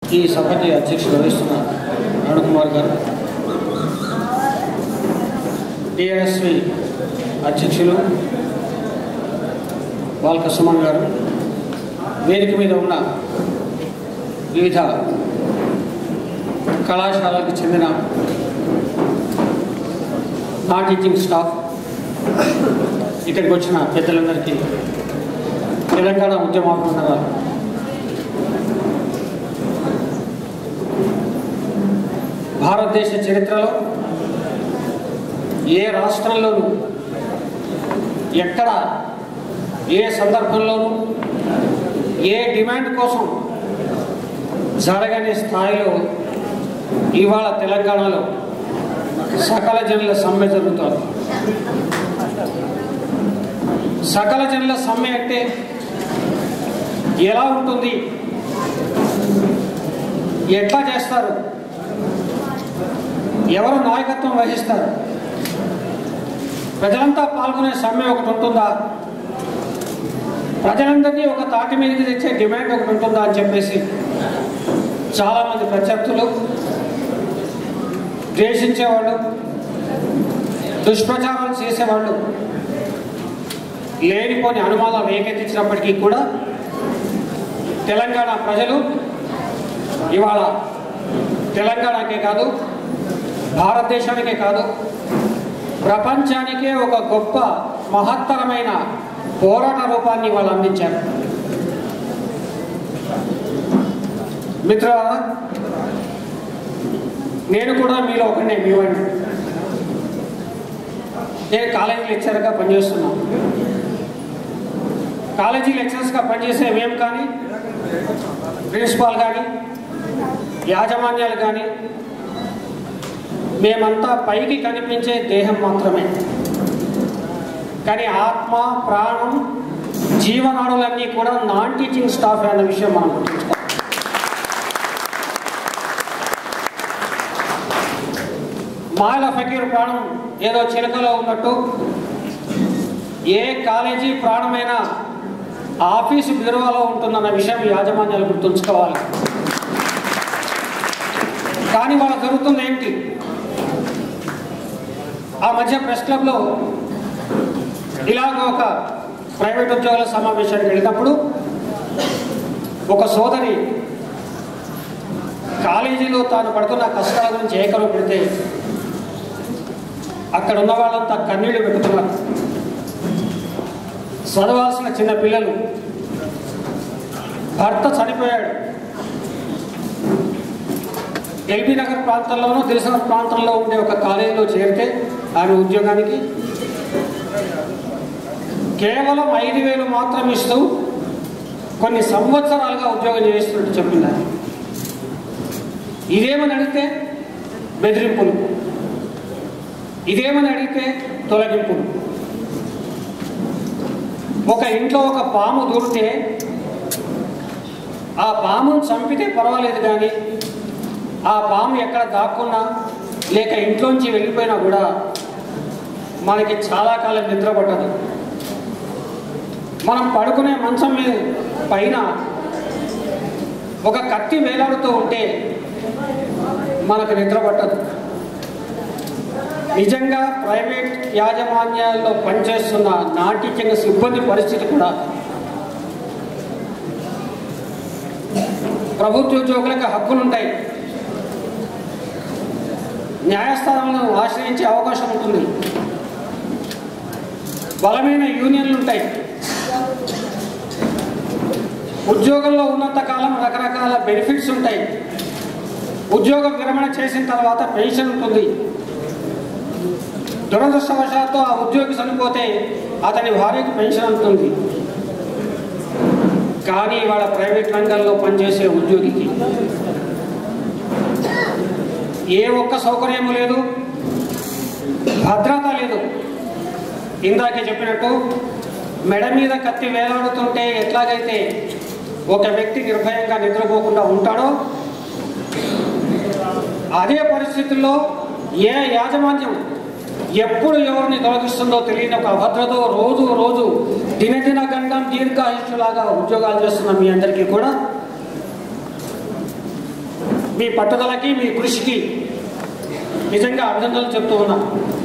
ఈ సభకి అధ్యక్షుడు వహిస్తున్న అరుణ్ కుమార్ గారు టిఎస్వి అధ్యక్షులు వాల్క సుమన్ గారు వేదిక మీద ఉన్న వివిధ కళాశాలకు చెందిన నాన్ టీచింగ్ స్టాఫ్ ఇక్కడికి వచ్చిన పెద్దలందరికీ తెలంగాణ ఉద్యమాభివందనాలు భారతదేశ చరిత్రలో ఏ రాష్ట్రంలోనూ ఎక్కడ ఏ సందర్భంలోనూ ఏ డిమాండ్ కోసం జరగని స్థాయిలో ఇవాళ తెలంగాణలో సకల జనుల సమ్మె జరుగుతోంది సకల జనుల సమ్మె అంటే ఎలా ఉంటుంది ఎట్లా చేస్తారు ఎవరు నాయకత్వం వహిస్తారు ప్రజలంతా పాల్గొనే సమ్మె ఒకటి ఉంటుందా ప్రజలందరినీ ఒక తాటి మీదకి తెచ్చే డిమాండ్ ఒకటి ఉంటుందా అని చెప్పేసి చాలామంది ప్రత్యర్థులు ద్వేషించేవాళ్ళు దుష్ప్రచారాలు చేసేవాళ్ళు లేనిపోని అనుమానాలు రేకెత్తించినప్పటికీ కూడా తెలంగాణ ప్రజలు ఇవాళ తెలంగాణకే కాదు భారతదేశానికే కాదు ప్రపంచానికే ఒక గొప్ప మహత్తరమైన పోరాట రూపాన్ని వాళ్ళు అందించారు మిత్రులారా నేను కూడా మీలో ఒకనే మీ వాడిని నేను కాలేజీ లెక్చరర్గా పనిచేస్తున్నాను కాలేజీ లెక్చరర్స్గా పనిచేసే మేము కానీ ప్రిన్సిపాల్ కానీ యాజమాన్యాలు కానీ మేమంతా పైకి కనిపించే దేహం మాత్రమే కానీ ఆత్మ ప్రాణం జీవనాడులన్నీ కూడా నాన్ టీచింగ్ స్టాఫ్ అన్న విషయం మనం గుర్తుంచుకోవాలి మాయల ఫకీర్ ప్రాణం ఏదో చిలకలో ఉన్నట్టు ఏ కాలేజీ ప్రాణమైనా ఆఫీసు బ్యూరోలో ఉంటుందన్న విషయం యాజమాన్యాలు గుర్తుంచుకోవాలి కానీ వాళ్ళ జరుగుతుంది ఏంటి ఆ మధ్య ప్రెస్ క్లబ్లో ఇలాగ ఒక ప్రైవేట్ ఉద్యోగుల సమావేశానికి వెళ్ళినప్పుడు ఒక సోదరి కాలేజీలో తాను పడుతున్న కష్టాల గురించి ఏకరు పెడితే అక్కడ ఉన్న వాళ్ళంతా కన్నీళ్లు పెట్టుతున్నారు చదవాల్సిన చిన్న పిల్లలు భర్త చనిపోయాడు ఎల్బీ నగర్ ప్రాంతంలోనూ దిల్సునగర్ ప్రాంతంలో ఉండే ఒక కాలేజీలో చేరితే ఆమె ఉద్యోగానికి కేవలం ఐదు వేలు మాత్రం ఇస్తూ కొన్ని సంవత్సరాలుగా ఉద్యోగం చేస్తున్నట్టు చెప్పింది ఆమె. ఇదేమని అడిగితే బెదిరింపులు ఇదేమని అడిగితే తొలగింపులు ఒక ఇంట్లో ఒక పాము దూరితే ఆ పామును చంపితే పర్వాలేదు కానీ ఆ పాము ఎక్కడ దాక్కున్నా లేక ఇంట్లోంచి వెళ్ళిపోయినా కూడా మనకి చాలా కాలం నిద్ర పట్టదు మనం పడుకునే మంచం మీద పైన ఒక కత్తి వేలాడుతూ ఉంటే మనకు నిద్ర పట్టదు నిజంగా ప్రైవేట్ యాజమాన్యాల్లో పనిచేస్తున్న నాన్ టీచింగ్ సిబ్బంది పరిస్థితి కూడా ప్రభుత్వ ఉద్యోగులకు హక్కులు ఉంటాయి న్యాయస్థానాలను ఆశ్రయించే అవకాశం ఉంటుంది బలమైన యూనియన్లు ఉంటాయి ఉద్యోగంలో ఉన్నంత కాలం రకరకాల బెనిఫిట్స్ ఉంటాయి ఉద్యోగ విరమణ చేసిన తర్వాత పెన్షన్ ఉంటుంది దురదృష్టవశాత్తు ఆ ఉద్యోగి చనిపోతే అతని భార్యకు పెన్షన్ ఉంటుంది కానీ వాళ్ళ ప్రైవేట్ రంగంలో పనిచేసే ఉద్యోగికి ఏ ఒక్క సౌకర్యము లేదు భద్రత లేదు ఇందాకే చెప్పినట్టు మెడ మీద కత్తి వేలాడుతుంటే ఎట్లాగైతే ఒక వ్యక్తి నిర్భయంగా నిద్రపోకుండా ఉంటాడో అదే పరిస్థితుల్లో ఏ యాజమాన్యం ఎప్పుడు ఎవరిని తొలగిస్తుందో తెలియని ఒక అభద్రతో రోజు రోజు దినదిన గండం దీర్ఘాయుష్లాగా ఉద్యోగాలు చేస్తున్న మీ అందరికీ కూడా మీ పట్టుదలకి మీ కృషికి నిజంగా అభినందనలు చెప్తూ ఉన్నా